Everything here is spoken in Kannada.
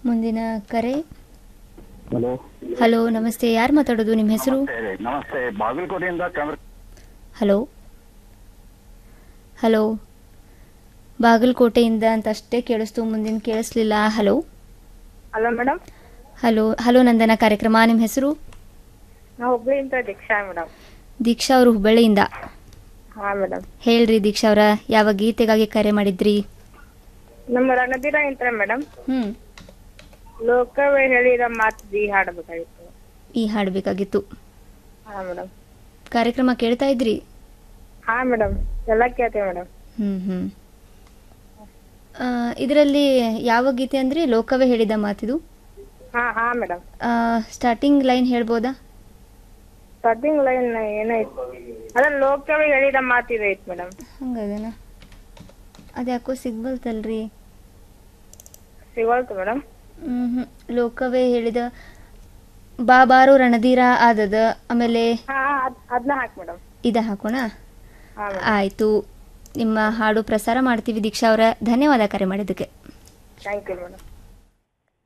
ಮುಂದಿನ ಕರೆ ಹಲೋ ಹಲೋ ನಮಸ್ತೆ ಯಾರು ಮಾತಾಡೋದು ನಿಮ್ಮ ಹೆಸರು ನಮಸ್ತೆ ರೀ ನಮಸ್ತೆ ಬಾಗಲಕೋಟೆಯಿಂದ ಚಂದ್ರ ಹಲೋ ಹಲೋ ಬಾಗಲಕೋಟೆಯಿಂದ ಅಂತ ಅಷ್ಟೇ ಕೇಳಿಸ್ತು ಮುಂದಿನ ಕೇಳಿಸ್ಲಿಲ್ಲ hello hello madam hello hello Nandana ಕಾರ್ಯಕ್ರಮ ನಿಮ್ಮ ಹೆಸರು ನಾವು ಹುಬ್ಳಿಯಿಂದ ದೀಕ್ಷಾ ಮೇಡಮ್ ದೀಕ್ಷಾ ಅವರು ಹುಬ್ಬಳ್ಳಿಯಿಂದ ಹಾ ಮೇಡಮ್ ಹೇಳ್ರಿ ದೀಕ್ಷಾ ಅವರ ಯಾವ ಗೀತೆಗಾಗಿ ಕರೆ ಮಾಡಿದ್ರಿ ನಮ್ಮ ರಣಧೀರ ಇಂತ್ರ ಮೇಡಮ್ ಹ್ಮ್ ಲೋಕವೇ ಹೇಳಿದ ಮಾತು ಈ ಹಾಡಬೇಕಾಗಿತ್ತು ಈ ಹಾಡಬೇಕಾಗಿತ್ತು ಹಾ ಮೇಡಮ್ ಕಾರ್ಯಕ್ರಮ ಕೇಳ್ತಾ ಇದ್ರಿ ಹಾ ಮೇಡಮ್ ಎಲ್ಲ ಕೇಳ್ತೇವೆ ಮೇಡಮ್ ಹ್ಮ್ ಹ್ಮ್ ಇದರಲ್ಲಿ ಯಾವ ಗೀತೆ ಅಂದ್ರೆ ಲೋಕವೇ ಹೇಳಿದ ಮಾತಿದು ಹಾ ಹಾ ಮೇಡಮ್ ಸ್ಟಾರ್ಟಿಂಗ್ ಲೈನ್ ಹೇಳ್ಬೋದಾ ಸ್ಟಾರ್ಟಿಂಗ್ ಲೈನ್ ಏನೈತಿ ಅದ ಲೋಕವೇ ಹೇಳಿದ ಮಾತು ಇದು ಐತಿ ಮೇಡಮ್ ಹಂಗದನ ಅದ್ಯಾಕೋ ಸಿಗ್ಬಲ್ತಲ್ರಿ ಸಿಗೋಲ್ತು ಮೇಡಮ್ ಹ್ಮ್ ಲೋಕವೇ ಹೇಳಿದ ಬಾ ಬಾರು ರಣಧೀರ ಆದದ ಆಮೇಲೆ ಹಾ ಅದನ್ನ ಹಾಕಿ ಮೇಡಮ್ ಇದ ಹಾಕೋಣ ಹಾ ಮೇಡಮ್ ಆಯ್ತು ನಿಮ್ಮ ಹಾಡು ಪ್ರಸಾರ ಮಾಡ್ತೀವಿ ದೀಕ್ಷಾ ಅವರ ಧನ್ಯವಾದ ಕರೆ ಮಾಡಿದ್ದಕ್ಕೆ ಥ್ಯಾಂಕ್ ಯು ಮೇಡಮ್